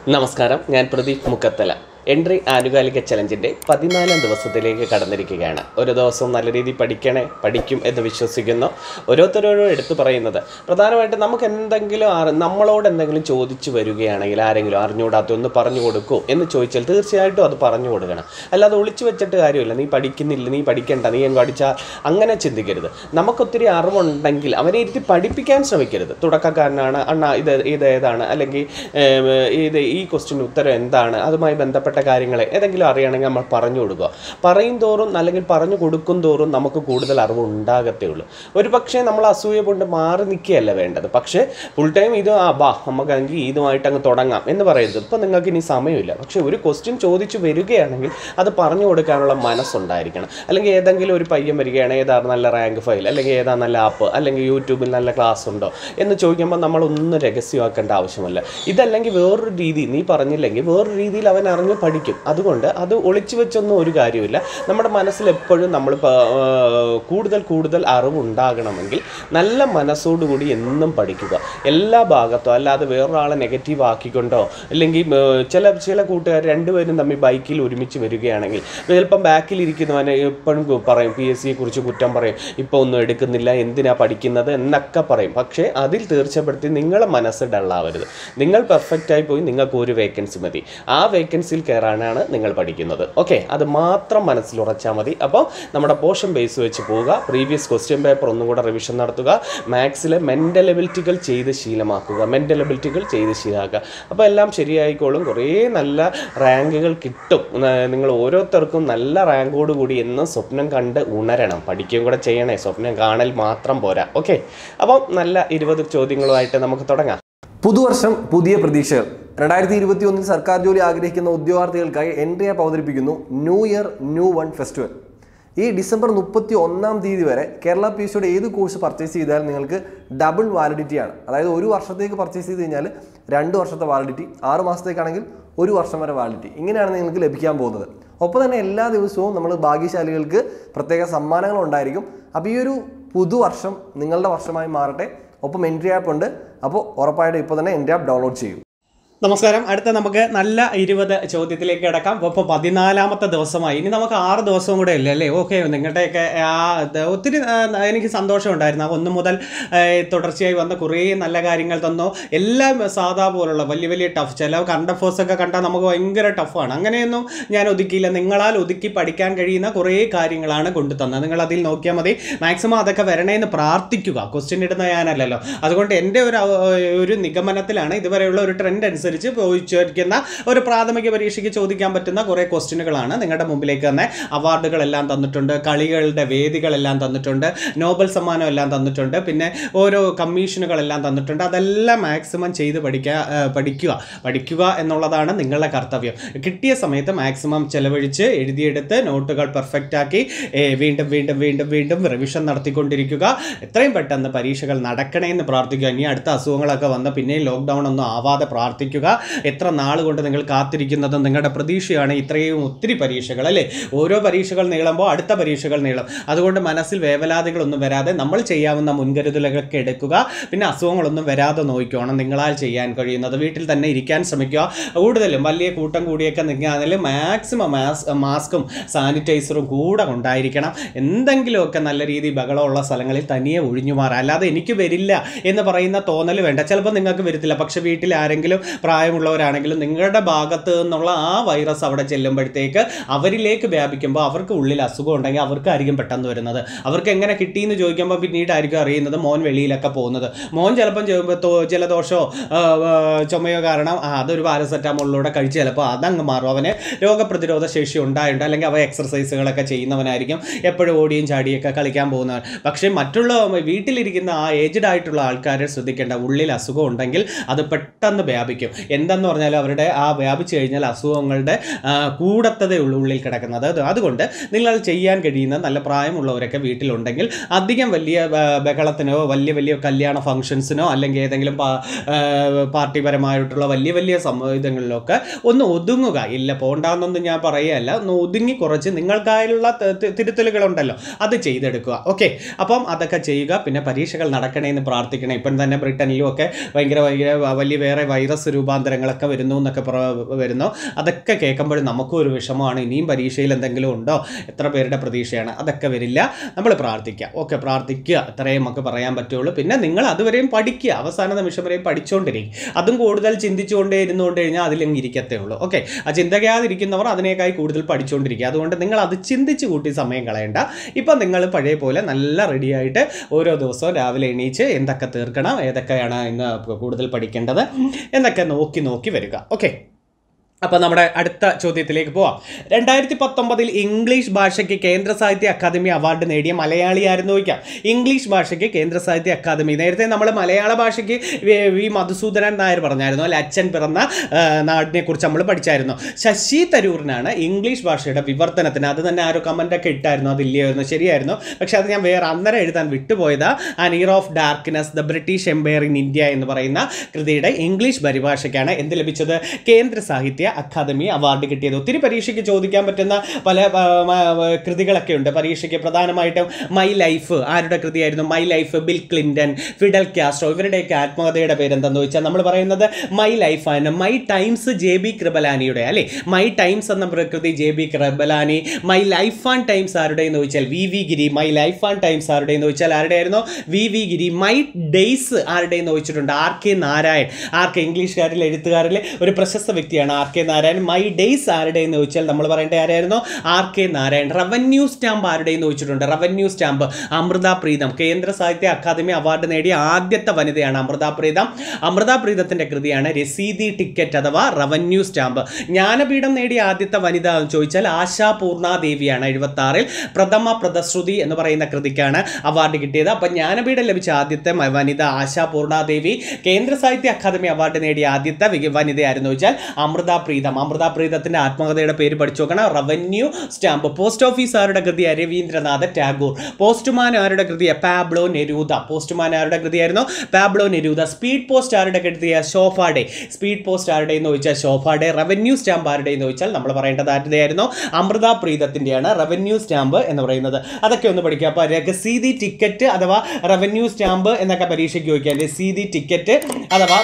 നമസ്കാരം ഞാൻ പ്രദീപ് മുക്കത്തല എൻട്രി ആനുകാലിക ചലഞ്ചിൻ്റെ പതിനാലാം ദിവസത്തിലേക്ക് കടന്നിരിക്കുകയാണ് ഒരു ദിവസം നല്ല രീതിയിൽ പഠിക്കണേ പഠിക്കും എന്ന് വിശ്വസിക്കുന്നു ഓരോരുത്തരോടും എടുത്തു പറയുന്നത് പ്രധാനമായിട്ടും നമുക്ക് എന്തെങ്കിലും അറി നമ്മളോട് എന്തെങ്കിലും ചോദിച്ചു വരികയാണെങ്കിൽ ആരെങ്കിലും അറിഞ്ഞുകൂടാത്ത ഒന്ന് പറഞ്ഞു കൊടുക്കൂ എന്ന് ചോദിച്ചാൽ തീർച്ചയായിട്ടും അത് പറഞ്ഞു കൊടുക്കണം അല്ലാതെ ഒളിച്ചു വെച്ചിട്ട് കാര്യമില്ല നീ പഠിക്കുന്നില്ല നീ പഠിക്കണ്ട നീ അങ്ങ് പഠിച്ചാൽ അങ്ങനെ ചിന്തിക്കരുത് നമുക്കൊത്തിരി അറിവുണ്ടെങ്കിൽ അവനെ ഇരുത്തി പഠിപ്പിക്കാൻ ശ്രമിക്കരുത് തുടക്കക്കാരനാണ് അണ്ണ ഇത് ഇത് ഏതാണ് അല്ലെങ്കിൽ ഏം, ഇത് ഈ ക്വസ്റ്റിന് ഉത്തരം എന്താണ് അതുമായി ബന്ധപ്പെട്ട കാര്യങ്ങൾ ഏതെങ്കിലും അറിയണമെങ്കിൽ നമ്മൾ പറഞ്ഞു കൊടുക്കുക പറയും തോറും അല്ലെങ്കിൽ പറഞ്ഞു കൊടുക്കും തോറും നമുക്ക് കൂടുതൽ അറിവ് ഉണ്ടാകത്തേ ഉള്ളൂ ഒരു പക്ഷേ നമ്മൾ അസൂയ കൊണ്ട് മാറി നിൽക്കുകയല്ല വേണ്ടത് പക്ഷേ ഫുൾ ടൈം ഇത് ആ ബാ നമുക്കെങ്കിൽ ഇതുമായിട്ട് അങ്ങ് തുടങ്ങാം എന്ന് പറയുന്നത് ഇപ്പം നിങ്ങൾക്ക് ഇനി സമയമില്ല പക്ഷേ ഒരു ക്വസ്റ്റ്യൻ ചോദിച്ചു വരികയാണെങ്കിൽ അത് പറഞ്ഞു കൊടുക്കാനുള്ള മനസ്സുണ്ടായിരിക്കണം അല്ലെങ്കിൽ ഏതെങ്കിലും ഒരു പയ്യൻ വരികയാണ് ഏതാണ് നല്ല റാങ്ക് ഫയൽ അല്ലെങ്കിൽ ഏതാ നല്ല ആപ്പ് അല്ലെങ്കിൽ യൂട്യൂബിൽ നല്ല ക്ലാസ് ഉണ്ടോ എന്ന് ചോദിക്കുമ്പോൾ നമ്മളൊന്നും രഹസ്യമാക്കേണ്ട ആവശ്യമില്ല ഇതല്ലെങ്കിൽ വേറൊരു രീതി നീ പറഞ്ഞില്ലെങ്കിൽ വേറൊരു രീതിയിൽ അവൻ അറിഞ്ഞ് പഠിക്കും അതുകൊണ്ട് അത് ഒളിച്ചു വെച്ചൊന്നും ഒരു കാര്യമില്ല നമ്മുടെ മനസ്സിൽ എപ്പോഴും നമ്മൾ പ- ആ, കൂടുതൽ കൂടുതൽ അറിവുണ്ടാകണമെങ്കിൽ നല്ല മനസ്സോടുകൂടി എന്നും പഠിക്കുക എല്ലാ ഭാഗത്തും അല്ലാതെ വേറൊരാളെ നെഗറ്റീവ് ആക്കിക്കൊണ്ടോ അല്ലെങ്കിൽ ഏർ, ചില ചില കൂട്ടുകാർ രണ്ടുപേരും തമ്മിൽ ബൈക്കിൽ ഒരുമിച്ച് വരികയാണെങ്കിൽ ചിലപ്പം ബാക്കിൽ ഇരിക്കുന്നവനെ എപ്പോഴും പറയും പി എസ് സിയെ കുറിച്ച് കുറ്റം പറയും ഇപ്പോൾ ഒന്നും എടുക്കുന്നില്ല എന്തിനാ പഠിക്കുന്നത് എന്നൊക്കെ പറയും പക്ഷേ അതിൽ തീർച്ചപ്പെടുത്തി നിങ്ങളെ മനസ്സ് ഡള്ളാവരുത് നിങ്ങൾ പെർഫെക്റ്റായി പോയി നിങ്ങൾക്ക് ഒരു വേക്കൻസി മതി ആ വേക്കൻസിയിൽ കയറാനാണ് നിങ്ങൾ പഠിക്കുന്നത് ഓക്കെ അത് മാത്രം മനസ്സിൽ ഉറച്ചാൽ മതി അപ്പോൾ നമ്മുടെ പോർഷൻ ബേസ് വെച്ച് പോവുക പ്രീവിയസ് ക്വസ്റ്റ്യൻ പേപ്പർ ഒന്നും കൂടെ റിവിഷൻ നടത്തുക മാത്സിലെ മെൻ്റൽ എബിലിറ്റികൾ ചെയ്ത് ശീലമാക്കുക മെൻ്റൽ എബിലിറ്റികൾ ചെയ്ത് ശീലമാക്കുക അപ്പോൾ എല്ലാം ശരിയായിക്കോളും കുറേ നല്ല റാങ്കുകൾ കിട്ടും ഉം, നിങ്ങൾ ഓരോരുത്തർക്കും നല്ല റാങ്കോട് കൂടി എന്നും സ്വപ്നം കണ്ട് ഉണരണം പഠിക്കുകയും കൂടെ ചെയ്യണേ സ്വപ്നം കാണൽ മാത്രം പോരാ ഓക്കെ അപ്പം നല്ല ഇരുപത് ചോദ്യങ്ങളുമായിട്ട് നമുക്ക് തുടങ്ങാം പുതുവർഷം പുതിയ പ്രതീക്ഷകൾ രണ്ടായിരത്തി ഇരുപത്തി ഒന്നിൽ സർക്കാർ ജോലി ആഗ്രഹിക്കുന്ന ഉദ്യോഗാർത്ഥികൾക്കായി എൻട്രി ആപ്പ് അവതരിപ്പിക്കുന്നു new year new one festival ഈ ഡിസംബർ മുപ്പത്തി ഒന്നാം തീയതി വരെ കേരള പി സിയുടെ ഏത് കോഴ്സ് പർച്ചേസ് ചെയ്താൽ നിങ്ങൾക്ക് ഡബിൾ വാലിഡിറ്റി ആണ് അതായത് ഒരു വർഷത്തേക്ക് പർച്ചേസ് ചെയ്ത് കഴിഞ്ഞാൽ രണ്ട് വർഷത്തെ വാലിഡിറ്റി ആറ് മാസത്തേക്കാണെങ്കിൽ ഒരു വർഷം വരെ വാലിഡിറ്റി ഇങ്ങനെയാണ് നിങ്ങൾക്ക് ലഭിക്കാൻ പോകുന്നത് ഒപ്പം തന്നെ എല്ലാ ദിവസവും നമ്മൾ ഭാഗ്യശാലികൾക്ക് പ്രത്യേക സമ്മാനങ്ങൾ ഉണ്ടായിരിക്കും അപ്പോൾ ഈ ഒരു പുതുവർഷം നിങ്ങളുടെ വർഷമായി മാറട്ടെ ഒപ്പം എൻട്രി ആപ്പ് ഉണ്ട് അപ്പോൾ ഉറപ്പായിട്ടും ഇപ്പോൾ തന്നെ എൻട്രി ആപ്പ് ഡൗൺലോഡ് ചെയ്യൂ നമസ്കാരം അടുത്ത നമുക്ക് നല്ല ഇരുപത് ചോദ്യത്തിലേക്ക് കിടക്കാം ഇപ്പോൾ പതിനാലാമത്തെ ദിവസമായി ഇനി നമുക്ക് ആറ് ദിവസവും കൂടെ ഇല്ല അല്ലേ ഓക്കെ നിങ്ങളുടെയൊക്കെ ആ ഇത് ഒത്തിരി ആ, എനിക്ക് സന്തോഷമുണ്ടായിരുന്നു ഒന്ന് മുതൽ ആ, തുടർച്ചയായി വന്ന കുറേ നല്ല കാര്യങ്ങൾ തന്നു എല്ലാം സാധാ പോലുള്ള വലിയ വലിയ ടഫ് ചില കണ്ട ഫോഴ്സ് ഒക്കെ കണ്ടാൽ നമുക്ക് ഭയങ്കര ടഫാണ് അങ്ങനെയൊന്നും ഞാൻ ഒതുക്കിയില്ല നിങ്ങളാൽ ഒതുക്കി പഠിക്കാൻ കഴിയുന്ന കുറേ കാര്യങ്ങളാണ് കൊണ്ടു തന്നത് നിങ്ങൾ അതിൽ നോക്കിയാൽ മതി മാക്സിമം അതൊക്കെ വരണേന്ന് പ്രാർത്ഥിക്കുക ക്വസ്റ്റ്യൻ ഇടുന്ന ഞാനല്ലല്ലോ അതുകൊണ്ട് എൻ്റെ ഒരു അവ- ഒരു നിഗമനത്തിലാണ് ഇതുവരെയുള്ള ഒരു ട്രെൻഡ് അനുസരിച്ച് ചോദിച്ചിരിക്കുന്ന ഒരു പ്രാഥമിക പരീക്ഷയ്ക്ക് ചോദിക്കാൻ പറ്റുന്ന കുറേ ക്വസ്റ്റ്യനുകളാണ് നിങ്ങളുടെ മുമ്പിലേക്ക് തന്നെ അവാർഡുകളെല്ലാം തന്നിട്ടുണ്ട് കളികളുടെ വേദികളെല്ലാം തന്നിട്ടുണ്ട് നോബൽ സമ്മാനം എല്ലാം തന്നിട്ടുണ്ട് പിന്നെ ഓരോ കമ്മീഷനുകളെല്ലാം തന്നിട്ടുണ്ട് അതെല്ലാം മാക്സിമം ചെയ്ത് പഠിക്കുക ആ, പഠിക്കുക പഠിക്കുക എന്നുള്ളതാണ് നിങ്ങളുടെ കർത്തവ്യം കിട്ടിയ സമയത്ത് മാക്സിമം ചെലവഴിച്ച് എഴുതിയെടുത്ത് നോട്ടുകൾ പെർഫെക്റ്റ് ആക്കി ഏ, വീണ്ടും വീണ്ടും വീണ്ടും വീണ്ടും റിവിഷൻ നടത്തിക്കൊണ്ടിരിക്കുക എത്രയും പെട്ടെന്ന് പരീക്ഷകൾ നടക്കണേ എന്ന് പ്രാർത്ഥിക്കുക ഇനി അടുത്ത അസുഖങ്ങളൊക്കെ വന്ന് പിന്നെയും ലോക്ക്ഡൗൺ ഒന്നും ആവാതെ പ്രാർത്ഥിക്കുക എത്ര നാൾ കൊണ്ട് നിങ്ങൾ കാത്തിരിക്കുന്നതും നിങ്ങളുടെ പ്രതീക്ഷയാണ് ഇത്രയും ഒത്തിരി പരീക്ഷകൾ അല്ലേ ഓരോ പരീക്ഷകൾ നീളുമ്പോൾ അടുത്ത പരീക്ഷകൾ നീളും അതുകൊണ്ട് മനസ്സിൽ വേവലാതികളൊന്നും വരാതെ നമ്മൾ ചെയ്യാവുന്ന മുൻകരുതലുകളൊക്കെ എടുക്കുക പിന്നെ അസുഖങ്ങളൊന്നും വരാതെ നോക്കിക്കോണം നിങ്ങളാൽ ചെയ്യാൻ കഴിയുന്നത് വീട്ടിൽ തന്നെ ഇരിക്കാൻ ശ്രമിക്കുക കൂടുതലും വലിയ കൂട്ടം കൂടിയൊക്കെ നിൽക്കുകയാണെങ്കിൽ മാക്സിമം മാസ് മാസ്കും സാനിറ്റൈസറും കൂടെ ഉണ്ടായിരിക്കണം എന്തെങ്കിലുമൊക്കെ നല്ല രീതിയിൽ ബഹളമുള്ള സ്ഥലങ്ങളിൽ തനിയെ ഒഴിഞ്ഞു മാറാം അല്ലാതെ എനിക്ക് വരില്ല എന്ന് പറയുന്ന തോന്നൽ വേണ്ട ചിലപ്പോൾ നിങ്ങൾക്ക് വരത്തില്ല പക്ഷെ വീട്ടിൽ ആരെങ്കിലും പ്രായമുള്ളവരാണെങ്കിലും നിങ്ങളുടെ ഭാഗത്ത് നിന്നുള്ള ആ വൈറസ് അവിടെ ചെല്ലുമ്പോഴത്തേക്ക് അവരിലേക്ക് വ്യാപിക്കുമ്പോൾ അവർക്ക് ഉള്ളിൽ അസുഖം ഉണ്ടെങ്കിൽ അവർക്കായിരിക്കും പെട്ടെന്ന് വരുന്നത് അവർക്ക് എങ്ങനെ കിട്ടിയെന്ന് ചോദിക്കുമ്പോൾ പിന്നീടായിരിക്കും അറിയുന്നത് മോൻ വെളിയിലൊക്കെ പോകുന്നത് മോൻ ചിലപ്പം ചെയ്യുമ്പോൾ തോ- ജലദോഷമോ ആ, ആ, ചുമയോ കാരണം ആ, അതൊരു പാരസെറ്റാമോളിലൂടെ കഴിച്ച് ചിലപ്പോൾ അതങ്ങ് മാറും അവന് രോഗപ്രതിരോധ ശേഷി ഉണ്ടായിട്ടുണ്ട് അല്ലെങ്കിൽ അവ എക്സർസൈസുകളൊക്കെ ചെയ്യുന്നവനായിരിക്കും എപ്പോഴും ഓടിയും ചാടിയൊക്കെ കളിക്കാൻ പോകുന്നവൻ പക്ഷേ മറ്റുള്ള വീട്ടിലിരിക്കുന്ന ആ ഏജ്ഡ് ആയിട്ടുള്ള ആൾക്കാരെ ശ്രദ്ധിക്കേണ്ട ഉള്ളിൽ അസുഖം ഉണ്ടെങ്കിൽ അത് പെട്ടെന്ന് വ്യാപിക്കും എന്തെന്ന് പറഞ്ഞാൽ അവരുടെ ആ വ്യാപിച്ചു കഴിഞ്ഞാൽ അസുഖങ്ങളുടെ ആ, കൂടത്തതേ ഉള്ളൂ ഉള്ളിൽ കിടക്കുന്നത് അത് അതുകൊണ്ട് നിങ്ങൾ ചെയ്യാൻ കഴിയുന്ന നല്ല പ്രായമുള്ളവരൊക്കെ വീട്ടിലുണ്ടെങ്കിൽ അധികം വലിയ ആ, ബഹളത്തിനോ വലിയ വലിയ കല്യാണ ഫംഗ്ഷൻസിനോ അല്ലെങ്കിൽ ഏതെങ്കിലും പാ- ആ, പാർട്ടിപരമായിട്ടുള്ള വലിയ വലിയ സംവിധങ്ങളിലൊക്കെ ഒന്ന് ഒതുങ്ങുക ഇല്ല പോണ്ടാന്നൊന്നും ഞാൻ പറയുകയല്ല ഒന്ന് ഒതുങ്ങി കുറച്ച് നിങ്ങൾക്കായുള്ള ത- തി- തിരുത്തലുകളുണ്ടല്ലോ അത് ചെയ്തെടുക്കുക ഓക്കെ അപ്പം അതൊക്കെ ചെയ്യുക പിന്നെ പരീക്ഷകൾ നടക്കണേ എന്ന് പ്രാർത്ഥിക്കണം ഇപ്പം തന്നെ ബ്രിട്ടനിലും ഒക്കെ ഭയങ്കര ഭയങ്കര വലിയ വേറെ വൈറസ് രൂപ രൂപാന്തരങ്ങളൊക്കെ വരുന്നു എന്നൊക്കെ പറ വരുന്നു അതൊക്കെ കേൾക്കുമ്പോൾ നമുക്കും ഒരു വിഷമമാണ് ഇനിയും പരീക്ഷയിൽ എന്തെങ്കിലും ഉണ്ടോ എത്ര പേരുടെ പ്രതീക്ഷയാണ് അതൊക്കെ വരില്ല നമ്മൾ പ്രാർത്ഥിക്കുക ഓക്കെ പ്രാർത്ഥിക്കുക അത്രയും നമുക്ക് പറയാൻ പറ്റുള്ളൂ പിന്നെ നിങ്ങൾ അതുവരെയും പഠിക്കുക അവസാന നിമിഷം വരെയും പഠിച്ചുകൊണ്ടിരിക്കും അതും കൂടുതൽ ചിന്തിച്ചുകൊണ്ടേ ഇരുന്നുകൊണ്ട് കഴിഞ്ഞാൽ അതിലങ്ങ് ഇരിക്കത്തേ ഉള്ളൂ ഓക്കെ ആ ചിന്തകയാതിരിക്കുന്നവർ അതിനേക്കായി കൂടുതൽ പഠിച്ചുകൊണ്ടിരിക്കുക അതുകൊണ്ട് നിങ്ങൾ അത് ചിന്തിച്ച് കൂട്ടി സമയം കളയണ്ട ഇപ്പം നിങ്ങൾ പഴയ പോലെ നല്ല റെഡിയായിട്ട് ഓരോ ദിവസവും രാവിലെ എണീച്ച് എന്തൊക്കെ തീർക്കണം ഏതൊക്കെയാണ് ഇന്ന് കൂടുതൽ പഠിക്കേണ്ടത് എന്നൊക്കെ നോക്കി നോക്കി വരിക ഓക്കെ അപ്പോൾ നമ്മുടെ അടുത്ത ചോദ്യത്തിലേക്ക് പോവാം രണ്ടായിരത്തി പത്തൊമ്പതിൽ ഇംഗ്ലീഷ് ഭാഷയ്ക്ക് കേന്ദ്ര സാഹിത്യ അക്കാദമി അവാർഡ് നേടിയ മലയാളിയായിരുന്നു ചോദിക്കാം ഇംഗ്ലീഷ് ഭാഷയ്ക്ക് കേന്ദ്ര സാഹിത്യ അക്കാദമി നേരത്തെ നമ്മൾ മലയാള ഭാഷയ്ക്ക് വി വി മധുസൂദനൻ നായർ പറഞ്ഞായിരുന്നു അല്ലെ അച്ഛൻ പിറന്ന ആ, നാടിനെ കുറിച്ച് നമ്മൾ പഠിച്ചായിരുന്നു ശശി തരൂറിനാണ് ഇംഗ്ലീഷ് ഭാഷയുടെ വിവർത്തനത്തിന് അത് തന്നെ ആരോ കമൻ്റൊക്കെ ഇട്ടായിരുന്നു അതില്ലായിരുന്നു ശരിയായിരുന്നു പക്ഷെ അത് ഞാൻ വേറെ അന്നേരം എഴുതാൻ വിട്ടുപോയത് an year of darkness the British empire in India എന്ന് പറയുന്ന കൃതിയുടെ ഇംഗ്ലീഷ് പരിഭാഷയ്ക്കാണ് എന്ത് ലഭിച്ചത് കേന്ദ്ര സാഹിത്യ അക്കാദമി അവാർഡ് കിട്ടിയത് ഒത്തിരി പരീക്ഷയ്ക്ക് ചോദിക്കാൻ പറ്റുന്ന പല ആ, ആ, കൃതികളൊക്കെ ഉണ്ട് പരീക്ഷയ്ക്ക് പ്രധാനമായിട്ടും മൈ ലൈഫ് ആരുടെ കൃതിയായിരുന്നു my life Bill Clinton Fidel Castro ഇവരുടെയൊക്കെ ആത്മകഥയുടെ പേരെന്തെന്ന് വെച്ചാൽ നമ്മൾ പറയുന്നത് മൈ ലൈഫാണ് മൈ ടൈംസ് ജെ ബി കൃപലാനിയുടെ അല്ലേ മൈ ടൈംസ് എന്ന പ്രകൃതി J B Kripalani my life and times ആരുടെ എന്ന് ചോദിച്ചാൽ V V Giri my life and times ആരുടെ എന്ന് ചോദിച്ചാൽ ആരുടെ ആയിരുന്നു V V Giri my days ആരുടെ എന്ന് ചോദിച്ചിട്ടുണ്ട് R K Narayan R K ഇംഗ്ലീഷുകാരിൽ എഴുത്തുകാരിലെ ഒരു പ്രശസ്ത വ്യക്തിയാണ് R K Narayan my days ആരുടെ എന്ന് ചോദിച്ചാൽ നമ്മൾ പറയേണ്ട ആരായിരുന്നു R K Narayan revenue stamp ആരുടെ എന്ന് ചോദിച്ചിട്ടുണ്ട് റവന്യൂ സ്റ്റാമ്പ് അമൃത പ്രീതം കേന്ദ്ര സാഹിത്യ അക്കാദമി അവാർഡ് നേടിയ ആദ്യത്തെ വനിതയാണ് അമൃത പ്രീതം അമൃത പ്രീതത്തിന്റെ കൃതിയാണ് രസീതി ടിക്കറ്റ് അഥവാ റവന്യൂ സ്റ്റാമ്പ് ജ്ഞാനപീഠം നേടിയ ആദ്യത്തെ വനിത എന്ന് ചോദിച്ചാൽ ആശാ പൂർണാദേവിയാണ് എഴുപത്തി ആറിൽ പ്രഥമ പ്രദശ്രുതി എന്ന് പറയുന്ന കൃതിക്കാണ് അവാർഡ് കിട്ടിയത് അപ്പം ജ്ഞാനപീഠം ലഭിച്ച ആദ്യത്തെ മ- വനിത ആശാ പൂർണാദേവി കേന്ദ്ര സാഹിത്യ അക്കാദമി അവാർഡ് നേടിയ ആദ്യത്തെ വിക- വനിതയായിരുന്നു വെച്ചാൽ അമൃത പ്രീതം അമൃത പ്രീതത്തിന്റെ ആത്മകഥയുടെ പേര് പഠിച്ചു നോക്കണം റവന്യൂ സ്റ്റാമ്പ് പോസ്റ്റ് ഓഫീസ് ആരുടെ കൃതിയ രവീന്ദ്രനാഥ ടാഗോർ പോസ്റ്റ്മാൻ ആരുടെ കൃതിയ പാബ്ലോ നെരൂദ പോസ്റ്റ്മാൻ ആരുടെ കൃതിയായിരുന്നു പാബ്ലോ നെരൂദ സ്പീഡ് പോസ്റ്റ് ആരുടെ കൃതിയ ഷോഫാഡെ സ്പീഡ് പോസ്റ്റ് ആരുടെ എന്ന് ചോദിച്ചാൽ ഷോഫാഡെ റവന്യൂ സ്റ്റാമ്പ് ആരുടെ എന്ന് ചോദിച്ചാൽ നമ്മൾ പറയേണ്ടത് ആരുടെയായിരുന്നു അമൃത പ്രീതത്തിൻ്റെയാണ് റവന്യൂ സ്റ്റാമ്പ് എന്ന് പറയുന്നത് അതൊക്കെ ഒന്ന് പഠിക്കുക അപ്പോൾ രസീതി ടിക്കറ്റ് അഥവാ റവന്യൂ സ്റ്റാമ്പ് എന്നൊക്കെ പരീക്ഷയ്ക്ക് ചോദിക്കാം രസീതി ടിക്കറ്റ് അഥവാ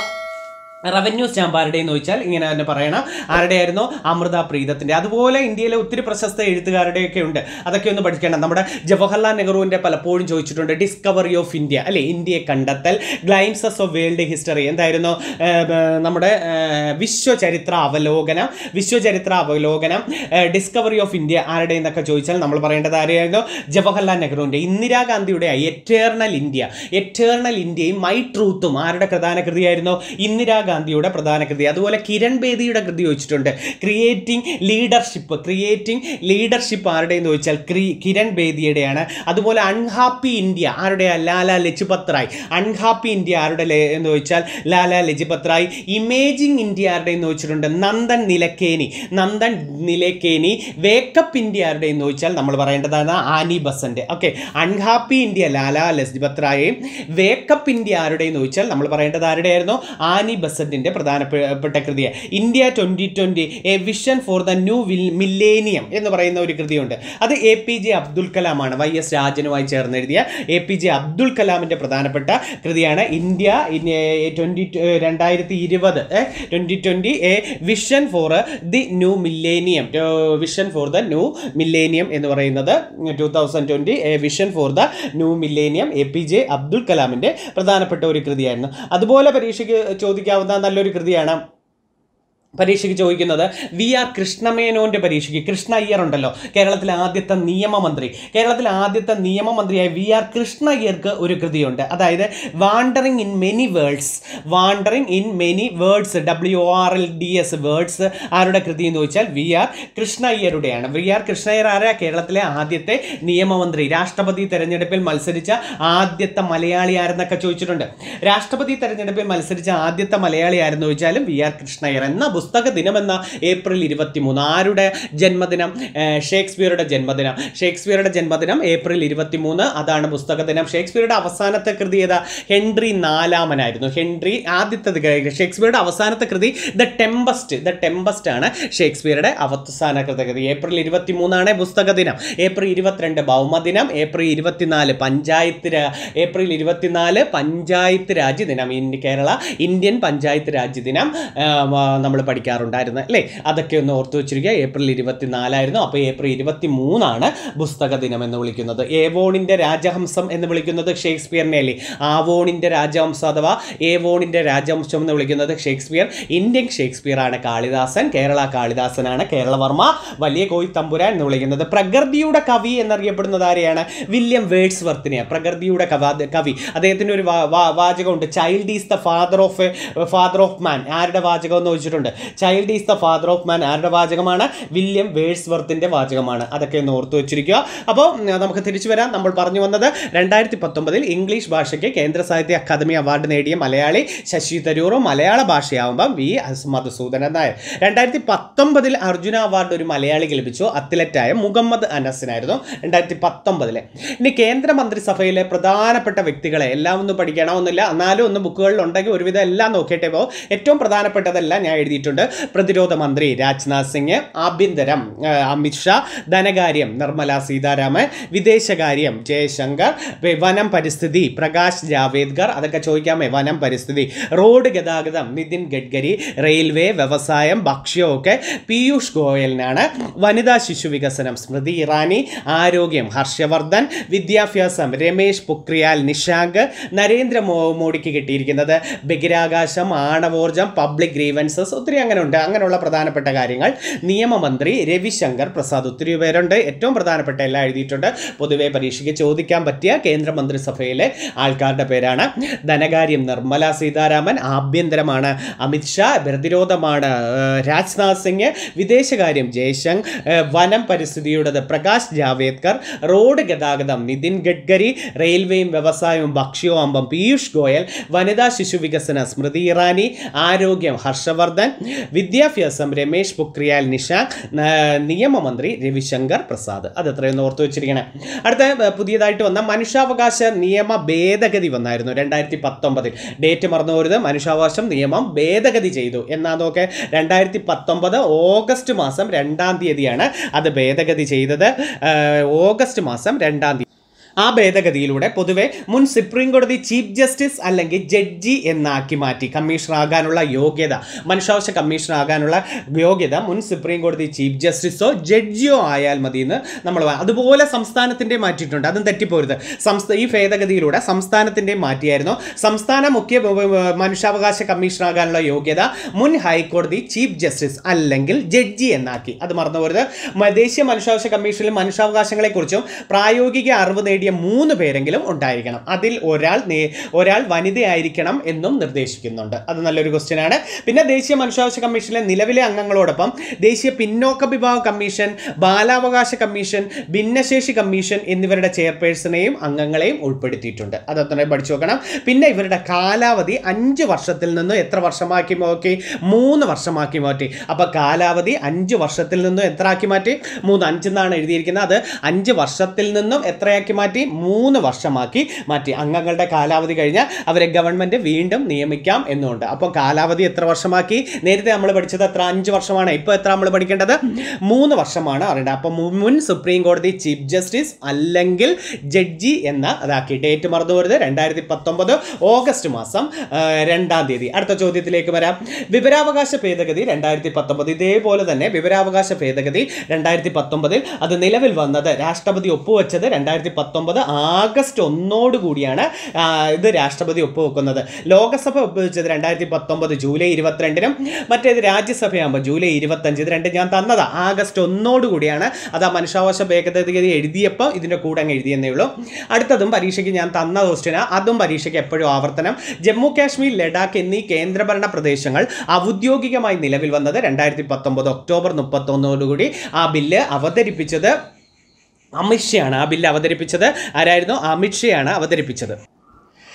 റവന്യൂ സ്റ്റാമ്പ് ആരുടെയെന്ന് ചോദിച്ചാൽ ഇങ്ങനെ തന്നെ പറയണം ആരുടെയായിരുന്നു അമൃത പ്രീതത്തിൻ്റെ അതുപോലെ ഇന്ത്യയിലെ ഒത്തിരി പ്രശസ്ത എഴുത്തുകാരുടെയൊക്കെ ഉണ്ട് അതൊക്കെ ഒന്ന് പഠിക്കണം നമ്മുടെ ജവഹർലാൽ നെഹ്റുവിൻ്റെ പലപ്പോഴും ചോദിച്ചിട്ടുണ്ട് ഡിസ്കവറി ഓഫ് ഇന്ത്യ അല്ലെ ഇന്ത്യയെ കണ്ടെത്തൽ ഗ്ലൈംസസ് ഓഫ് വേൾഡ് ഹിസ്റ്ററി എന്തായിരുന്നു ഏർ, ഏർ, നമ്മുടെ ഏർ, വിശ്വചരിത്ര അവലോകനം വിശ്വചരിത്ര അവലോകനം ഡിസ്കവറി ഓഫ് ഇന്ത്യ ആരുടെ എന്നൊക്കെ ചോദിച്ചാൽ നമ്മൾ പറയേണ്ടത് ആരെയായിരുന്നു ജവഹർലാൽ നെഹ്റുവിൻ്റെ ഇന്ദിരാഗാന്ധിയുടെ എറ്റേർണൽ ഇന്ത്യ എറ്റേർണൽ ഇന്ത്യയും മൈ ട്രൂത്തും ആരുടെ പ്രധാന കൃതിയായിരുന്നു ഇന്ദിരാഗാന്ധിയുടെ പ്രധാന കൃതി അതുപോലെ കിരൺ ബേദിയുടെ കൃതി ചോദിച്ചിട്ടുണ്ട് ക്രിയേറ്റിംഗ് ലീഡർഷിപ്പ് ക്രിയേറ്റിംഗ് ലീഡർഷിപ്പ് ആരുടെ എന്ന് ചോദിച്ചാൽ ക്രി കിരൺ ബേദിയുടെയാണ് അതുപോലെ അൺഹാപ്പി ഇന്ത്യ ആരുടെ ലാല ലജ്പത് റായ് അൺഹാപ്പി ഇന്ത്യ ആരുടെ ലേ- എന്ന് ചോദിച്ചാൽ ലാല ലജ്പത് റായ് ഇമേജിംഗ് ഇന്ത്യ ആരുടെ എന്ന് ചോദിച്ചിട്ടുണ്ട് നന്ദൻ നിലക്കേനി നന്ദൻ നിലക്കേനി വേക്കപ്പ് ഇന്ത്യ ആരുടെ എന്ന് ചോദിച്ചാൽ നമ്മൾ പറയേണ്ടതാണ് Annie Besant okay unhappy India Lala Lajpat റായും വേക്കപ്പ് ഇന്ത്യ ആരുടെ എന്ന് ചോദിച്ചാൽ നമ്മൾ പറയേണ്ടത് ആരുടെയായിരുന്നു ആനി ബസന്റിന്റെ പ്രധാനപ്പെട്ട കൃതിയാണ് India twenty twenty a vision for the new millennium എന്ന് പറയുന്ന ഒരു കൃതിയുണ്ട് അത് എ പി ജെ അബ്ദുൽ കലാമാണ് വൈ എസ് രാജനുമായി ചേർന്ന് എഴുതിയ എ പി ജെ അബ്ദുൽ കലാമിന്റെ പ്രധാനപ്പെട്ട കൃതിയാണ് ഇന്ത്യ ട്വന്റി രണ്ടായിരത്തി ഇരുപത് twenty twenty a vision for the new millennium vision for the new millennium എന്ന് പറയുന്നത് two thousand twenty a vision for the new millennium A P J Abdul കലാമിന്റെ പ്രധാനപ്പെട്ട ഒരു കൃതിയായിരുന്നു അതുപോലെ പരീക്ഷയ്ക്ക് ചോദിക്കാവുന്ന നല്ലൊരു കൃതിയാണ് പരീക്ഷയ്ക്ക് ചോദിക്കുന്നത് വി ആർ കൃഷ്ണമേനോന്റെ പരീക്ഷയ്ക്ക് കൃഷ്ണ അയ്യർ ഉണ്ടല്ലോ കേരളത്തിലെ ആദ്യത്തെ നിയമമന്ത്രി കേരളത്തിലെ ആദ്യത്തെ നിയമമന്ത്രിയായ വി ആർ കൃഷ്ണ അയ്യർക്ക് ഒരു കൃതിയുണ്ട് അതായത് wandering in many words wandering in many words W O R L D S words ആരുടെ കൃതി എന്ന് ചോദിച്ചാൽ വി ആർ കൃഷ്ണ അയ്യരുടെയാണ് വി ആർ കൃഷ്ണ അയ്യർ ആരാ കേരളത്തിലെ ആദ്യത്തെ നിയമമന്ത്രി രാഷ്ട്രപതി തെരഞ്ഞെടുപ്പിൽ മത്സരിച്ച ആദ്യത്തെ മലയാളി ആരെന്നൊക്കെ ചോദിച്ചിട്ടുണ്ട് രാഷ്ട്രപതി തെരഞ്ഞെടുപ്പിൽ മത്സരിച്ച ആദ്യത്തെ മലയാളി ആരെന്ന് ചോദിച്ചാലും വി ആർ കൃഷ്ണയ്യർ എന്ന പുസ്തക ദിനമെന്ന ഏപ്രിൽ ഇരുപത്തി മൂന്ന് ആരുടെ ജന്മദിനം ഏർ ഷേക്സ്പിയറുടെ ജന്മദിനം ഷേക്സ്പിയറുടെ ജന്മദിനം ഏപ്രിൽ ഇരുപത്തി മൂന്ന് അതാണ് പുസ്തക ദിനം ഷേക്സ്പിയറുടെ അവസാനത്തെ കൃതി ഏതാ ഹെൻറി നാലാമനായിരുന്നു ഹെൻറി ആദ്യത്തെ ഷേക്സ്പിയറുടെ അവസാനത്തെ കൃതി ദ ടെമ്പസ്റ്റ് ദ ടെമ്പസ്റ്റ് ആണ് ഷേക്സ്പിയറുടെ അവസാന കൃതി ഏപ്രിൽ ഇരുപത്തി മൂന്നാണ് പുസ്തക ദിനം ഏപ്രിൽ ഇരുപത്തിരണ്ട് ഭൗമദിനം ഏപ്രിൽ ഇരുപത്തിനാല് പഞ്ചായത്ത് രാ- ഏപ്രിൽ ഇരുപത്തിനാല് പഞ്ചായത്ത് രാജ് ദിനം ഇന്ത്യ കേരള ഇന്ത്യൻ പഞ്ചായത്ത് രാജ് ദിനം നമ്മൾ പഠിക്കാറുണ്ടായിരുന്നു അല്ലേ അതൊക്കെ ഒന്ന് ഓർത്തു വെച്ചിരിക്കുക ഏപ്രിൽ ഇരുപത്തിനാലായിരുന്നു അപ്പോൾ ഏപ്രിൽ ഇരുപത്തി മൂന്നാണ് പുസ്തക ദിനം എന്ന് വിളിക്കുന്നത് ഏവോണിൻ്റെ രാജഹംസം എന്ന് വിളിക്കുന്നത് ഷേക്സ്പിയറിനെ അല്ലേ ആവോണിൻ്റെ രാജഹംസം അഥവാ ഏവോണിൻ്റെ രാജഹംസം എന്ന് വിളിക്കുന്നത് ഷേക്സ്പിയർ ഇന്ത്യൻ ഷേക്സ്പിയർ ആണ് കാളിദാസൻ കേരള കാളിദാസനാണ് കേരളവർമ്മ വലിയ കോയി തമ്പുരാൻ എന്ന് വിളിക്കുന്നത് പ്രകൃതിയുടെ കവി എന്നറിയപ്പെടുന്നത് ആരെയാണ് വില്യം വേഡ്സ് വർത്തിനെയാണ് പ്രകൃതിയുടെ കവ കവി അദ്ദേഹത്തിൻ്റെ ഒരു വാ- വാ- വാചകമുണ്ട് child is the father of father of man ആരുടെ വാചകം എന്ന് ചോദിച്ചിട്ടുണ്ട് child is the father of man ആരുടെ വാചകമാണ് വില്യം വേഡ്സ് വർത്തിൻ്റെ വാചകമാണ് അതൊക്കെ ഒന്ന് ഓർത്തു വെച്ചിരിക്കുക അപ്പോൾ ഉം, നമുക്ക് തിരിച്ചു വരാം നമ്മൾ പറഞ്ഞു വന്നത് രണ്ടായിരത്തി പത്തൊമ്പതിൽ ഇംഗ്ലീഷ് ഭാഷയ്ക്ക് കേന്ദ്ര സാഹിത്യ അക്കാദമി അവാർഡ് നേടിയ മലയാളി ശശി തരൂറും മലയാള ഭാഷയാവുമ്പം വി എസ് മധുസൂദനൻ നായർ രണ്ടായിരത്തി പത്തൊമ്പതിൽ അർജുന അവാർഡ് ഒരു മലയാളിക്ക് ലഭിച്ചു അത്ലറ്റായ മുഹമ്മദ് അനസിനായിരുന്നു രണ്ടായിരത്തി പത്തൊമ്പതിലെ ഇനി കേന്ദ്ര മന്ത്രിസഭയിലെ പ്രധാനപ്പെട്ട വ്യക്തികളെ എല്ലാം ഒന്നും പഠിക്കണമെന്നില്ല എന്നാലും ഒന്ന് ബുക്കുകളിൽ ഉണ്ടെങ്കിൽ ഒരുവിധം എല്ലാം നോക്കിയിട്ടേ പോകും ഏറ്റവും പ്രധാനപ്പെട്ടതെല്ലാം ഞാൻ എഴുതിയിട്ടുണ്ട് പ്രതിരോധ മന്ത്രി രാജ്നാഥ് സിംഗ് ആഭ്യന്തരം ആ, അമിത്ഷാ ധനകാര്യം നിർമ്മല സീതാരാമൻ വിദേശകാര്യം ജയശങ്കർ വെ- വനം പരിസ്ഥിതി പ്രകാശ് ജാവേദ്കർ അതൊക്കെ ചോദിക്കാമേ വനം പരിസ്ഥിതി റോഡ് ഗതാഗതം നിതിൻ ഗഡ്കരി റെയിൽവേ വ്യവസായം ഭക്ഷ്യമൊക്കെ പീയൂഷ് ഗോയലിനാണ് വനിതാ ശിശു വികസനം സ്മൃതി ഇറാനി ആരോഗ്യം ഹർഷവർദ്ധൻ വിദ്യാഭ്യാസം രമേശ് പൊക്രിയാൽ നിഷാങ്ക് നരേന്ദ്ര മോ മോഡിക്ക് കിട്ടിയിരിക്കുന്നത് ബഹിരാകാശം ആണവോർജം പബ്ലിക് ഗ്രീവൻസസ് ഒത്തിരി അങ്ങനെ ഉണ്ട് അങ്ങനെയുള്ള പ്രധാനപ്പെട്ട കാര്യങ്ങൾ നിയമമന്ത്രി രവിശങ്കർ പ്രസാദ് ഒത്തിരി പേരുണ്ട് ഏറ്റവും പ്രധാനപ്പെട്ട എല്ലാം എഴുതിയിട്ടുണ്ട് പൊതുവെ പരീക്ഷയ്ക്ക് ചോദിക്കാൻ പറ്റിയ കേന്ദ്ര മന്ത്രിസഭയിലെ ആൾക്കാരുടെ പേരാണ് ധനകാര്യം നിർമ്മല സീതാരാമൻ ആഭ്യന്തരമാണ് അമിത്ഷാ പ്രതിരോധമാണ് ഏഹ്, രാജ്നാഥ് സിംഗ് വിദേശകാര്യം ജയശങ്കർ ഏഹ്, വനം പരിസ്ഥിതിയുടേത് പ്രകാശ് ജാവേദ്കർ റോഡ് ഗതാഗതം നിതിൻ ഗഡ്കരി റെയിൽവേയും വ്യവസായവും ഭക്ഷ്യവും അമ്പം പീയൂഷ് ഗോയൽ വനിതാ ശിശു വികസന സ്മൃതി ഇറാനി ആരോഗ്യം ഹർഷവർദ്ധൻ വിദ്യാഭ്യാസം രമേശ് പൊക്രിയാൽ നിഷാങ്ക് ന- നിയമമന്ത്രി രവിശങ്കർ പ്രസാദ് അത് എത്രയൊന്ന് ഓർത്തു വെച്ചിരിക്കണം അടുത്ത ഏർ, പുതിയതായിട്ട് വന്ന മനുഷ്യാവകാശ നിയമ ഭേദഗതി വന്നായിരുന്നു രണ്ടായിരത്തി പത്തൊമ്പതിൽ ഡേറ്റ് മറന്നു പോരുത് മനുഷ്യാവകാശം നിയമം ഭേദഗതി ചെയ്തു എന്നാ നോക്കെ രണ്ടായിരത്തി പത്തൊമ്പത് ഓഗസ്റ്റ് മാസം രണ്ടാം തീയതിയാണ് അത് ഭേദഗതി ചെയ്തത് ഏർ, ഓഗസ്റ്റ് മാസം രണ്ടാം തീയതി ആ ഭേദഗതിയിലൂടെ പൊതുവെ മുൻ സുപ്രീം കോടതി ചീഫ് ജസ്റ്റിസ് അല്ലെങ്കിൽ ജഡ്ജി എന്നാക്കി മാറ്റി കമ്മീഷണർ ആകാനുള്ള യോഗ്യത മനുഷ്യാവകാശ കമ്മീഷണർ ആകാനുള്ള യോഗ്യത മുൻ സുപ്രീം കോടതി ചീഫ് ജസ്റ്റിസോ ജഡ്ജിയോ ആയാൽ മതി എന്ന് നമ്മൾ പറ- അതുപോലെ സംസ്ഥാനത്തിൻ്റെ മാറ്റിയിട്ടുണ്ട് അതും തെറ്റിപ്പോരുത് സംസ്ഥാന ഈ ഭേദഗതിയിലൂടെ സംസ്ഥാനത്തിൻ്റെ മാറ്റിയായിരുന്നു സംസ്ഥാന മുഖ്യ വ- വ- മനുഷ്യാവകാശ കമ്മീഷണർ ആകാനുള്ള യോഗ്യത മുൻ ഹൈക്കോടതി ചീഫ് ജസ്റ്റിസ് അല്ലെങ്കിൽ ജഡ്ജി എന്നാക്കി അത് മറന്നു പോരുത് മ- ദേശീയ മനുഷ്യാവകാശ കമ്മീഷനിൽ മനുഷ്യാവകാശങ്ങളെക്കുറിച്ചും പ്രായോഗിക അറിവ് നേടിയ മൂന്ന് പേരെങ്കിലും ഉണ്ടായിരിക്കണം അതിൽ ഒരാൾ നേ- ഒരാൾ വനിതയായിരിക്കണം എന്നും നിർദ്ദേശിക്കുന്നുണ്ട് അത് നല്ലൊരു ക്വസ്റ്റ്യൻ ആണ് പിന്നെ ദേശീയ മനുഷ്യാവകാശ കമ്മീഷനിലെ നിലവിലെ അംഗങ്ങളോടൊപ്പം ദേശീയ പിന്നോക്ക വിഭാഗ കമ്മീഷൻ ബാലാവകാശ കമ്മീഷൻ ഭിന്നശേഷി കമ്മീഷൻ എന്നിവരുടെ ചെയർപേഴ്സണെയും അംഗങ്ങളെയും ഉൾപ്പെടുത്തിയിട്ടുണ്ട് അതൊക്കെ പഠിച്ചു നോക്കണം പിന്നെ ഇവരുടെ കാലാവധി അഞ്ച് വർഷത്തിൽ നിന്ന് എത്ര വർഷമാക്കി നോക്കി മൂന്ന് വർഷമാക്കി മാറ്റി അപ്പോൾ കാലാവധി അഞ്ച് വർഷത്തിൽ നിന്നും എത്ര ആക്കി മാറ്റി മൂന്ന് അഞ്ചെന്നാണ് എഴുതിയിരിക്കുന്നത് അത് അഞ്ച് വർഷത്തിൽ നിന്നും എത്രയാക്കി മാറ്റി മൂന്ന് വർഷമാക്കി മാറ്റി അംഗങ്ങളുടെ കാലാവധി കഴിഞ്ഞാൽ അവരെ ഗവൺമെൻറ് വീണ്ടും നിയമിക്കാം എന്നുണ്ട് അപ്പോൾ കാലാവധി എത്ര വർഷമാക്കി നേരത്തെ നമ്മൾ പഠിച്ചത് എത്ര അഞ്ച് വർഷമാണ് ഇപ്പോൾ എത്ര നമ്മൾ പഠിക്കേണ്ടത് മൂന്ന് വർഷമാണ് അറിയേണ്ടത് അപ്പോൾ മുൻ സുപ്രീം കോടതി ചീഫ് ജസ്റ്റിസ് അല്ലെങ്കിൽ ജഡ്ജി എന്ന അതാക്കി ഡേറ്റ് മറന്നു പോരുത് രണ്ടായിരത്തി പത്തൊമ്പത് ഓഗസ്റ്റ് മാസം ആ, രണ്ടാം തീയതി അടുത്ത ചോദ്യത്തിലേക്ക് വരാം വിവരാവകാശ ഭേദഗതി രണ്ടായിരത്തി പത്തൊമ്പത് ഇതേപോലെ തന്നെ വിവരാവകാശ ഭേദഗതി രണ്ടായിരത്തി പത്തൊമ്പതിൽ അത് നിലവിൽ വന്നത് രാഷ്ട്രപതി ഒപ്പുവെച്ചത് രണ്ടായിരത്തി പത്തൊമ്പത് ആഗസ്റ്റ് ഒന്നോട് കൂടിയാണ് ആ, ഇത് രാഷ്ട്രപതി ഒപ്പുവെക്കുന്നത് ലോകസഭ ഒപ്പുവെച്ചത് രണ്ടായിരത്തി പത്തൊമ്പത് ജൂലൈ ഇരുപത്തിരണ്ടിനും മറ്റേത് രാജ്യസഭയാകുമ്പോൾ ജൂലൈ ഇരുപത്തഞ്ച് ഇത് രണ്ട് ഞാൻ തന്നതാ ആഗസ്റ്റ് ഒന്നോട് കൂടിയാണ് അത് ആ മനുഷ്യാവകാശ ഭേദഗതി എഴുതിയപ്പോൾ ഇതിൻ്റെ കൂടെ അങ്ങ് എഴുതിയെന്നേ ഉള്ളൂ അടുത്തതും പരീക്ഷയ്ക്ക് ഞാൻ തന്ന ക്വസ്റ്റ്യനാണ് അതും പരീക്ഷയ്ക്ക് എപ്പോഴും ആവർത്തനം ജമ്മു കാശ്മീർ ലഡാക്ക് എന്നീ കേന്ദ്രഭരണ പ്രദേശങ്ങൾ ഔദ്യോഗികമായി നിലവിൽ വന്നത് രണ്ടായിരത്തി പത്തൊമ്പത് ഒക്ടോബർ മുപ്പത്തൊന്നോടുകൂടി ആ ബില്ല് അവതരിപ്പിച്ചത് അമിത്ഷയാണ് ആ ബില്ല് അവതരിപ്പിച്ചത് ആരായിരുന്നു അമിത്ഷയാണ് അവതരിപ്പിച്ചത്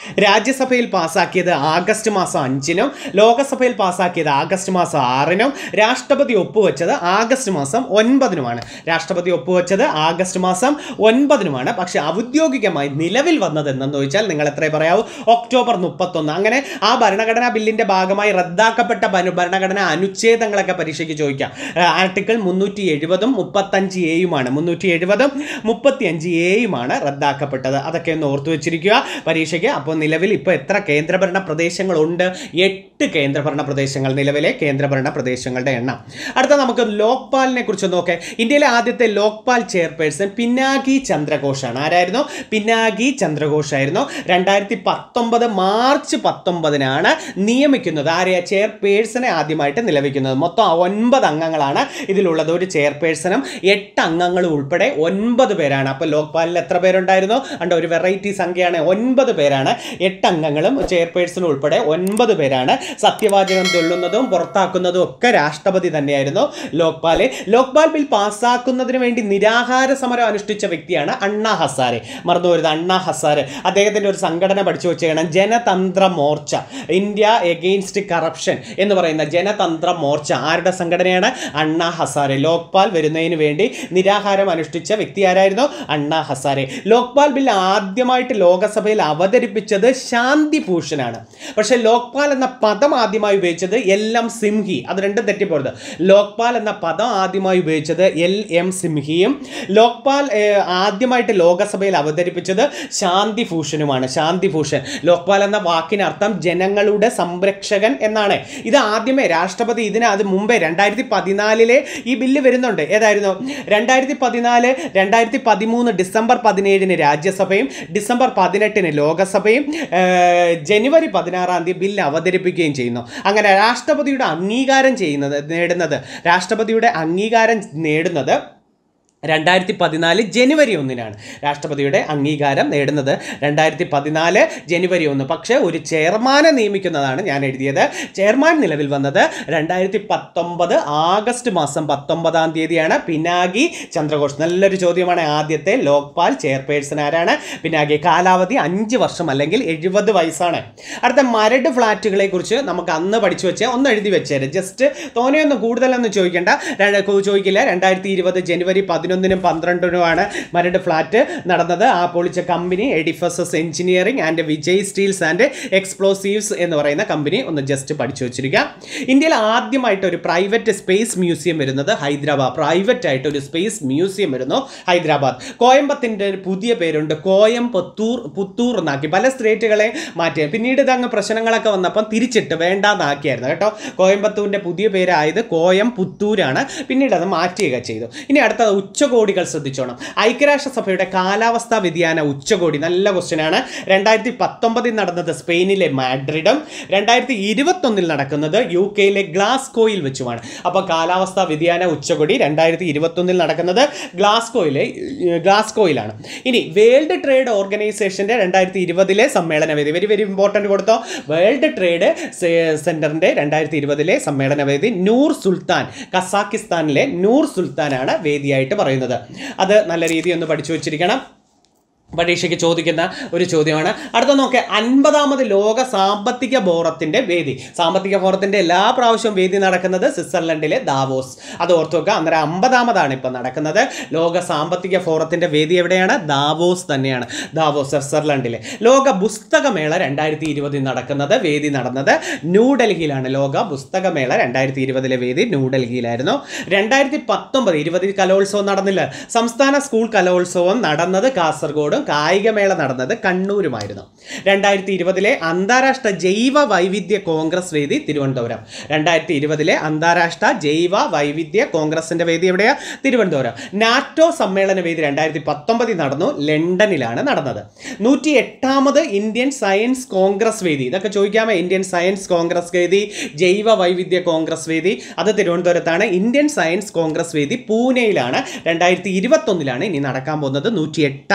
രാജ്യസഭയിൽ പാസാക്കിയത് ആഗസ്റ്റ് മാസം അഞ്ചിനും ലോകസഭയിൽ പാസാക്കിയത് ആഗസ്റ്റ് മാസം ആറിനും രാഷ്ട്രപതി ഒപ്പുവെച്ചത് ആഗസ്റ്റ് മാസം ഒൻപതിനുമാണ് രാഷ്ട്രപതി ഒപ്പുവെച്ചത് ആഗസ്റ്റ് മാസം ഒൻപതിനുമാണ് പക്ഷേ ഔദ്യോഗികമായി നിലവിൽ വന്നത് എന്തെന്ന് ചോദിച്ചാൽ നിങ്ങൾ എത്രേ പറയാവൂ ഒക്ടോബർ മുപ്പത്തൊന്ന് അങ്ങനെ ആ ഭരണഘടനാ ബില്ലിന്റെ ഭാഗമായി റദ്ദാക്കപ്പെട്ട ഭര- ഭരണഘടനാ അനുച്ഛേദങ്ങളൊക്കെ പരീക്ഷയ്ക്ക് ചോദിക്കാം ആർട്ടിക്കിൾ മുന്നൂറ്റി എഴുപതും മുപ്പത്തഞ്ച് എയുമാണ് മുന്നൂറ്റി എഴുപതും മുപ്പത്തിയഞ്ച് എയുമാണ് റദ്ദാക്കപ്പെട്ടത് അതൊക്കെ ഒന്ന് ഓർത്തു വെച്ചിരിക്കുക പരീക്ഷയ്ക്ക് അപ്പോൾ നിലവിൽ ഇപ്പോൾ എത്ര കേന്ദ്രഭരണ പ്രദേശങ്ങളുണ്ട് എട്ട് കേന്ദ്രഭരണ പ്രദേശങ്ങൾ നിലവിലെ കേന്ദ്രഭരണ പ്രദേശങ്ങളുടെ എണ്ണം അടുത്ത നമുക്ക് ലോക്പാലിനെ കുറിച്ച് നോക്കാം ഇന്ത്യയിലെ ആദ്യത്തെ ലോക്പാൽ ചെയർപേഴ്സൺ പിന്നാകി ചന്ദ്രഘോഷാണ് ആരായിരുന്നു പിന്നാകി ചന്ദ്രഘോഷ് ആയിരുന്നു രണ്ടായിരത്തി പത്തൊമ്പത് മാർച്ച് പത്തൊമ്പതിനാണ് നിയമിക്കുന്നത് ആരെയാ ചെയർപേഴ്സണെ ആദ്യമായിട്ട് നിലവിക്കുന്നത് മൊത്തം ഒൻപത് അംഗങ്ങളാണ് ഇതിലുള്ളത് ഒരു ചെയർപേഴ്സണും എട്ട് അംഗങ്ങളും ഉൾപ്പെടെ ഒൻപത് പേരാണ് അപ്പോൾ ലോക്പാലിൽ എത്ര പേരുണ്ടായിരുന്നു അണ്ട ഒരു വെറൈറ്റി സംഖ്യയാണ് ഒൻപത് പേരാണ് എട്ട് അംഗങ്ങളും ചെയർപേഴ്സണും ഉൾപ്പെടെ ഒൻപത് പേരാണ് സത്യവാചകം ചൊല്ലുന്നതും പുറത്താക്കുന്നതും ഒക്കെ രാഷ്ട്രപതി തന്നെയായിരുന്നു ലോക്പാല് ലോക്പാൽ ബിൽ പാസ്സാക്കുന്നതിന് വേണ്ടി നിരാഹാര സമരം അനുഷ്ഠിച്ച വ്യക്തിയാണ് അണ്ണാ ഹസാരെ മറന്നു വരുന്നത് അണ്ണാ ഹസാരെ അദ്ദേഹത്തിൻ്റെ ഒരു സംഘടന പഠിച്ചു വെച്ചേക്കണം Janatantra Morcha India against corruption എന്ന് പറയുന്ന ജനതന്ത്ര മോർച്ച ആരുടെ സംഘടനയാണ് അണ്ണാ ഹസാരെ ലോക്പാൽ വരുന്നതിന് വേണ്ടി നിരാഹാരം അനുഷ്ഠിച്ച വ്യക്തി ആരായിരുന്നു അണ്ണാ ഹസാരെ ലോക്പാൽ ബിൽ ആദ്യമായിട്ട് ലോകസഭയിൽ അവതരിപ്പിച്ചത് ശാന്തി ഭൂഷണാണ് പക്ഷേ ലോക്പാൽ എന്ന പദം ആദ്യമായി ഉപയോഗിച്ചത് എൽ എം സിംഹി അത് രണ്ടും തെറ്റിപ്പോരുത് ലോക്പാൽ എന്ന പദം ആദ്യമായി ഉപയോഗിച്ചത് എൽ എം സിംഹിയും ലോക്പാൽ ഏഹ്, ആദ്യമായിട്ട് ലോകസഭയിൽ അവതരിപ്പിച്ചത് ശാന്തി ഭൂഷണുമാണ് ശാന്തി ഭൂഷൺ ലോക്പാൽ എന്ന വാക്കിനർത്ഥം ജനങ്ങളുടെ സംരക്ഷകൻ എന്നാണ് ഇത് ആദ്യമേ രാഷ്ട്രപതി ഇതിന് അത് മുമ്പേ രണ്ടായിരത്തി പതിനാലിലെ ഈ ബില്ല് വരുന്നുണ്ട് ഏതായിരുന്നു രണ്ടായിരത്തി പതിനാല് രണ്ടായിരത്തി പതിമൂന്ന് ഡിസംബർ പതിനേഴിന് രാജ്യസഭയും ഡിസംബർ പതിനെട്ടിന് ലോകസഭയും ഏഹ്, ജനുവരി പതിനാറാം തീയതി ബില്ല് അവതരിപ്പിക്കുകയും ചെയ്യുന്നു അങ്ങനെ രാഷ്ട്രപതിയുടെ അംഗീകാരം ചെയ്യുന്നത് നേടുന്നത് രാഷ്ട്രപതിയുടെ അംഗീകാരം നേടുന്നത് രണ്ടായിരത്തി പതിനാല് ജനുവരി ഒന്നിനാണ് രാഷ്ട്രപതിയുടെ അംഗീകാരം നേടുന്നത് രണ്ടായിരത്തി പതിനാല് ജനുവരി ഒന്ന് പക്ഷേ ഒരു ചെയർമാനെ നിയമിക്കുന്നതാണ് ഞാൻ എഴുതിയത് ചെയർമാൻ നിലവിൽ വന്നത് രണ്ടായിരത്തി പത്തൊമ്പത് ആഗസ്റ്റ് മാസം പത്തൊമ്പതാം തീയതിയാണ് പിനാകി ചന്ദ്രഘോഷ് നല്ലൊരു ചോദ്യമാണ് ആദ്യത്തെ ലോക്പാൽ ചെയർപേഴ്സൺ ആരാണ് പിനാകി കാലാവധി അഞ്ച് വർഷം അല്ലെങ്കിൽ എഴുപത് വയസ്സാണ് അടുത്ത മരട് ഫ്ലാറ്റുകളെ കുറിച്ച് നമുക്ക് അന്ന് പഠിച്ചു വെച്ചാൽ ഒന്ന് എഴുതി വെച്ചേര് ജസ്റ്റ് തോനെയൊന്നും കൂടുതലൊന്നും ചോദിക്കേണ്ട രണ്ട് കു- ചോദിക്കില്ല രണ്ടായിരത്തി ഇരുപത് ജനുവരി പതിനൊന്നിനും പന്ത്രണ്ടിനുമാണ് മരട് ഫ്ലാറ്റ് നടന്നത് ആ പൊളിച്ച company edifice engineering and Vijay steels and explosives എന്ന് പറയുന്ന കമ്പനി ഒന്ന് ജസ്റ്റ് പഠിച്ചു വെച്ചിരിക്കുക ഇന്ത്യയിൽ ആദ്യമായിട്ട് ഒരു പ്രൈവറ്റ് സ്പേസ് മ്യൂസിയം വരുന്നത് ഹൈദരാബാദ് പ്രൈവറ്റ് ആയിട്ട് ഒരു സ്പേസ് മ്യൂസിയം വരുന്നു ഹൈദരാബാദ് കോയമ്പത്തിൻ്റെ പുതിയ പേരുണ്ട് കോയമ്പത്തൂർ പുത്തൂർ എന്നാക്കി പല സ്റ്റേറ്റുകളെ മാറ്റി പിന്നീട് ഇതങ്ങ് പ്രശ്നങ്ങളൊക്കെ വന്നപ്പം തിരിച്ചിട്ട് വേണ്ടാന്നാക്കിയായിരുന്നു കേട്ടോ കോയമ്പത്തൂരിൻ്റെ പുതിയ പേരായത് കോയം പുത്തൂരാണ് പിന്നീട് അത് മാറ്റുകയൊക്കെ ചെയ്തു ഇനി അടുത്തത് ഉച്ചകോടികൾ ശ്രദ്ധിച്ചോണം ഐക്യരാഷ്ട്രസഭയുടെ കാലാവസ്ഥാ വ്യതിയാന ഉച്ചകോടി നല്ല ക്വസ്റ്റ്യൻ ആണ് രണ്ടായിരത്തി പത്തൊമ്പതിൽ നടന്നത് സ്പെയിനിലെ മാഡ്രിഡും രണ്ടായിരത്തി ഇരുപത്തൊന്നിൽ നടക്കുന്നത് യു കെയിലെ ഗ്ലാസ്കോയിൽ വെച്ചുമാണ് അപ്പോൾ കാലാവസ്ഥാ വ്യതിയാന ഉച്ചകോടി രണ്ടായിരത്തി ഇരുപത്തൊന്നിൽ നടക്കുന്നത് ഗ്ലാസ്കോയിലെ ഏഹ്, ഗ്ലാസ്കോയിലാണ് ഇനി വേൾഡ് ട്രേഡ് ഓർഗനൈസേഷൻ്റെ രണ്ടായിരത്തി ഇരുപതിലെ സമ്മേളന വേദി വെരി വെരി ഇമ്പോർട്ടൻറ്റ് കൊടുത്തോ വേൾഡ് ട്രേഡ് സെൻറ്ററിൻ്റെ രണ്ടായിരത്തി ഇരുപതിലെ സമ്മേളന വേദി നൂർ സുൽത്താൻ കസാക്കിസ്ഥാനിലെ നൂർ സുൽത്താനാണ് വേദിയായിട്ട് പറയുന്നത് അത് നല്ല രീതി ഒന്ന് പഠിച്ചു വെച്ചിരിക്കണം പരീക്ഷയ്ക്ക് ചോദിക്കുന്ന ഒരു ചോദ്യമാണ് അടുത്ത നോക്കെ അൻപതാമത് ലോക സാമ്പത്തിക ഫോറത്തിൻ്റെ വേദി സാമ്പത്തിക ഫോറത്തിൻ്റെ എല്ലാ പ്രാവശ്യവും വേദി നടക്കുന്നത് സ്വിറ്റ്സർലൻഡിലെ ദാവോസ് അത് ഓർത്ത് വെക്കുക അന്നേരം അമ്പതാമതാണ് ഇപ്പം നടക്കുന്നത് ലോക സാമ്പത്തിക ഫോറത്തിൻ്റെ വേദി എവിടെയാണ് ദാവോസ് തന്നെയാണ് ദാവോസ് സ്വിറ്റ്സർലൻഡിലെ ലോക പുസ്തകമേള രണ്ടായിരത്തി ഇരുപതിൽ നടക്കുന്നത് വേദി നടന്നത് ന്യൂഡൽഹിയിലാണ് ലോക പുസ്തകമേള രണ്ടായിരത്തി ഇരുപതിലെ വേദി ന്യൂഡൽഹിയിലായിരുന്നു രണ്ടായിരത്തി പത്തൊമ്പത് ഇരുപതിൽ കലോത്സവം നടന്നില്ല സംസ്ഥാന സ്കൂൾ കലോത്സവം നടന്നത് കാസർഗോഡും കായികമേള നടന്നത് കണ്ണൂരുമായിരുന്നു രണ്ടായിരത്തി ഇരുപതിലെ അന്താരാഷ്ട്ര ജൈവ വൈവിധ്യ കോൺഗ്രസ് വേദി തിരുവനന്തപുരം രണ്ടായിരത്തി ഇരുപതിലെ അന്താരാഷ്ട്ര ജൈവ വൈവിധ്യ കോൺഗ്രസിന്റെ വേദി എവിടെയാ തിരുവനന്തപുരം നാറ്റോ സമ്മേളന വേദി രണ്ടായിരത്തി പത്തൊമ്പതിൽ നടന്നു ലണ്ടനിലാണ് നടന്നത് നൂറ്റി എട്ടാമത് ഇന്ത്യൻ സയൻസ് കോൺഗ്രസ് വേദി ഇതൊക്കെ ചോദിക്കാമേ ഇന്ത്യൻ സയൻസ് കോൺഗ്രസ് വേദി ജൈവ വൈവിധ്യ കോൺഗ്രസ് വേദി അത് തിരുവനന്തപുരത്താണ് ഇന്ത്യൻ സയൻസ് കോൺഗ്രസ് വേദി പൂനെയിലാണ് രണ്ടായിരത്തി ഇരുപത്തൊന്നിലാണ് ഇനി നടക്കാൻ പോകുന്നത് നൂറ്റി എട്ടാമത്തെയാണ്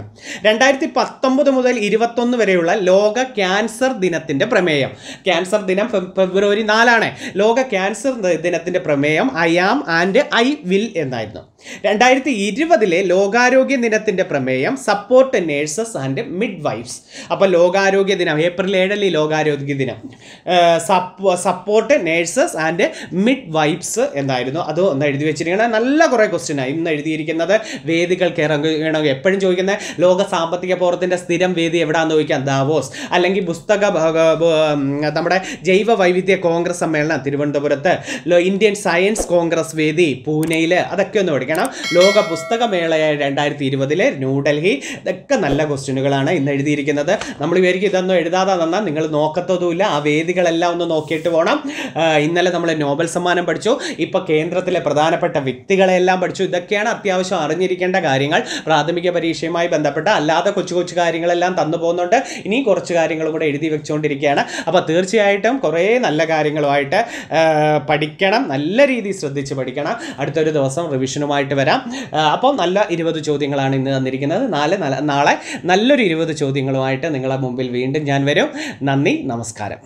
രണ്ടായിരത്തി പത്തൊമ്പത് മുതൽ ഇരുപത്തൊന്ന് വരെയുള്ള ലോക ക്യാൻസർ ദിനത്തിൻ്റെ പ്രമേയം ക്യാൻസർ ദിനം ഫെബ്- ഫെബ്രുവരി നാലാണ് ലോക ക്യാൻസർ ദ- ദിനത്തിൻ്റെ പ്രമേയം I am and I will എന്നായിരുന്നു രണ്ടായിരത്തി ഇരുപതിലെ ലോകാരോഗ്യ ദിനത്തിൻ്റെ പ്രമേയം support nurses and midwives അപ്പോൾ ലോകാരോഗ്യ ദിനം ഏപ്രിൽ ഏഴല്ലേ ലോകാരോഗ്യ ദിനം support nurses and midwives എന്നായിരുന്നു അത് ഒന്ന് എഴുതി വെച്ചിരിക്കുന്നത് നല്ല കുറേ ക്വസ്റ്റ്യനാണ് ഇന്ന് എഴുതിയിരിക്കുന്നത് വേദികൾക്ക് ഇറങ്ങുകയാണോ എപ്പോഴും ചോദിക്കുന്നത് ലോക സാമ്പത്തിക ഫോറത്തിൻ്റെ സ്ഥിരം വേദി എവിടെയാണെന്ന് ചോദിക്കാം ദാവോസ് അല്ലെങ്കിൽ പുസ്തക ഭ- ഭ- ഉം, നമ്മുടെ ജൈവ വൈവിധ്യ കോൺഗ്രസ് സമ്മേളനം തിരുവനന്തപുരത്ത് ലോ- ഇന്ത്യൻ സയൻസ് കോൺഗ്രസ് വേദി പൂനെയിൽ അതൊക്കെ ഒന്ന് പഠിക്കണം ലോക പുസ്തകമേളയായ രണ്ടായിരത്തി ഇരുപതിലെ ന്യൂഡൽഹി ഇതൊക്കെ നല്ല ക്വസ്റ്റ്യനുകളാണ് ഇന്ന് എഴുതിയിരിക്കുന്നത് നമ്മൾ വിചാരിക്കും ഇതൊന്നും എഴുതാതെ നന്നാൽ നിങ്ങൾ നോക്കത്തതുമില്ല ആ വേദികളെല്ലാം ഒന്ന് നോക്കിയിട്ട് പോകണം ആ, ഇന്നലെ നമ്മൾ നോബൽ സമ്മാനം പഠിച്ചു ഇപ്പോൾ കേന്ദ്രത്തിലെ പ്രധാനപ്പെട്ട വ്യക്തികളെല്ലാം പഠിച്ചു ഇതൊക്കെയാണ് അത്യാവശ്യം അറിഞ്ഞിരിക്കേണ്ട കാര്യങ്ങൾ പ്രാഥമിക പരീക്ഷയുമായി ബന്ധപ്പെട്ട അല്ലാതെ കൊച്ചു കൊച്ചു കാര്യങ്ങളെല്ലാം തന്നു പോകുന്നുണ്ട് ഇനി കുറച്ച് കാര്യങ്ങളും കൂടെ എഴുതി വെച്ചുകൊണ്ടിരിക്കുകയാണ് അപ്പോൾ തീർച്ചയായിട്ടും കുറേ നല്ല കാര്യങ്ങളുമായിട്ട് ആ, പഠിക്കണം നല്ല രീതിയിൽ ശ്രദ്ധിച്ച് പഠിക്കണം അടുത്തൊരു ദിവസം റിവിഷനുമായിട്ട് വരാം ആ, അപ്പോൾ നല്ല ഇരുപത് ചോദ്യങ്ങളാണ് ഇന്ന് തന്നിരിക്കുന്നത് നാല് നല്ല- നാളെ നല്ലൊരു ഇരുപത് ചോദ്യങ്ങളുമായിട്ട് നിങ്ങളെ മുമ്പിൽ വീണ്ടും ഞാൻ വരും നന്ദി നമസ്കാരം